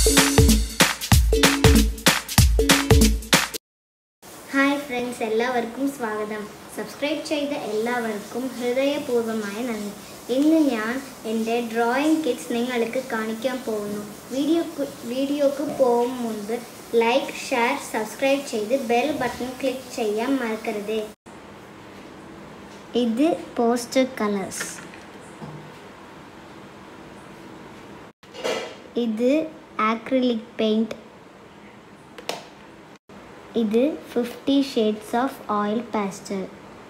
hi friends എല്ലാവർക്കും സ്വാഗതം subscribe ചെയ്ത എല്ലാവർക്കും ഹൃദയപൂർവ്വമായ നന്ദി ഇന്ന് ഞാൻ എൻ്റെ ഡ്രോയിങ് കിറ്റ്സ് നിങ്ങൾക്ക് കാണിക്കാൻ പോകുന്നു വീഡിയോ വീഡിയോക്ക് പോകും മുൻപ് ലൈക്ക് ഷെയർ സബ്സ്ക്രൈബ് ചെയ്ത് ബെൽ ബട്ടൺ ക്ലിക്ക് ചെയ്യാൻ മറക്കരുത് ഇത് പോസ്റ്റർ കളേഴ്സ് ഇത് ആക്രിലിക് പെയിൻറ് ഇത് fifty shades of oil pastel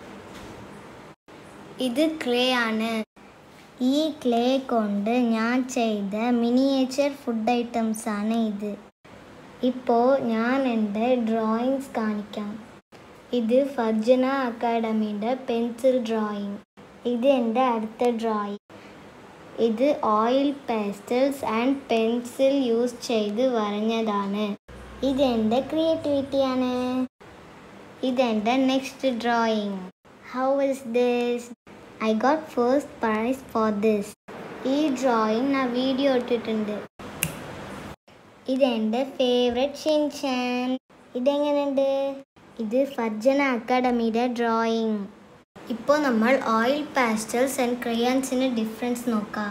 ഇത് ക്ലേ ആണ് ഈ ക്ലേ കൊണ്ട് ഞാൻ ചെയ്ത മിനിയേച്ചർ ഫുഡ് ഐറ്റംസ് ആണ് ഇത് ഇപ്പോൾ ഞാൻ എൻ്റെ ഡ്രോയിങ്സ് കാണിക്കാം ഇത് ഫർജന അക്കാഡമിയുടെ പെൻസിൽ ഡ്രോയിങ് ഇത് എൻ്റെ അടുത്ത ഡ്രോയിങ് ഇത് oil pastels and pencil use ചെയ്ത് വരഞ്ഞതാണ് ഇതെൻ്റെ ക്രിയേറ്റിവിറ്റിയാണ് ഇതെൻ്റെ next drawing how is this I got first prize for this ഈ ഡ്രോയിങ് ഞാൻ വീഡിയോ ഇട്ടിട്ടുണ്ട് ഇതെൻ്റെ ഫേവറേറ്റ് ഷിൻചാൻ ഇതെങ്ങനെയുണ്ട് ഇത് ഫർജന അക്കാഡമിയുടെ ഡ്രോയിങ് ഇപ്പോൾ നമ്മൾ ഓയിൽ പാസ്റ്റൽസ് ആൻഡ് ക്രയാൻസിന് ഡിഫറൻസ് നോക്കാം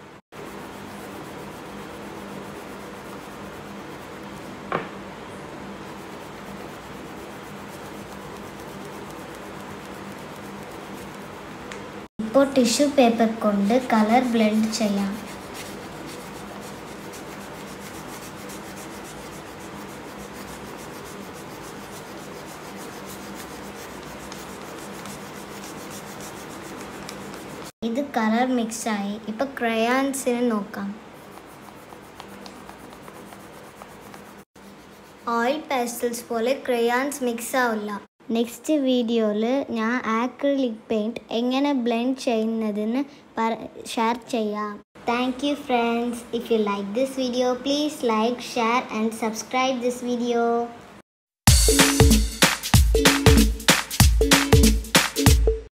ഇപ്പോൾ ടിഷ്യൂ പേപ്പർ കൊണ്ട് കളർ ബ്ലെൻഡ് ചെയ്യാം ഇത് കളർ മിക്സ് ആയി ഇപ്പൊ ക്രയാൻസിന് നോക്കാം ഓയിൽ പാസ്റ്റൽസ് പോലെ ക്രയാൻസ് മിക്സ് ആവില്ല നെക്സ്റ്റ് വീഡിയോയിൽ ഞാൻ ആക്രിലിക് പെയിൻറ് എങ്ങനെ ബ്ലെൻഡ് ചെയ്യുന്നതെന്ന് ഷെയർ ചെയ്യാം thank you friends if you like this video please like share and subscribe this video